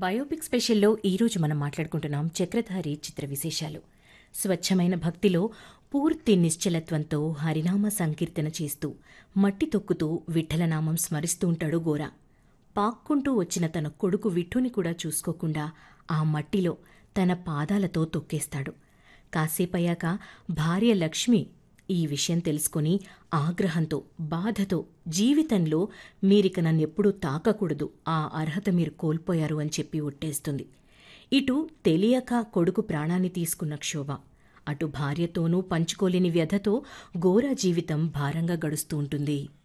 biopic స్పెషల్లో ఈరోజు మనం మాట్లాడుకుంటున్నాం చక్రధారి చిత్ర విశేషాలు స్వచ్ఛమైన భక్తిలో పూర్తి నిశ్చలత్వంతో హరినామ సంకీర్తన చేస్తూ మట్టి తొక్కుతూ విఠలనామం స్మరిస్తూ ఉంటాడు గోరా పాక్కుంటూ వచ్చిన తన కొడుకు విఠుని కూడా చూసుకోకుండా ఆ మట్టిలో తన పాదాలతో తొక్కేస్తాడు కాసేపయ్యాక భార్య లక్ష్మి ఈ విషయం తెలుసుకుని ఆగ్రహంతో బాధతో జీవితంలో మీరిక నన్నెప్పుడూ తాకకూడదు ఆ అర్హత మీరు కోల్పోయారు అని చెప్పి ఒట్టేస్తుంది ఇటు తెలియక కొడుకు ప్రాణాన్ని తీసుకున్న క్షోభ అటు భార్యతోనూ పంచుకోలేని వ్యధతో ఘోర జీవితం భారంగా గడుస్తూ ఉంటుంది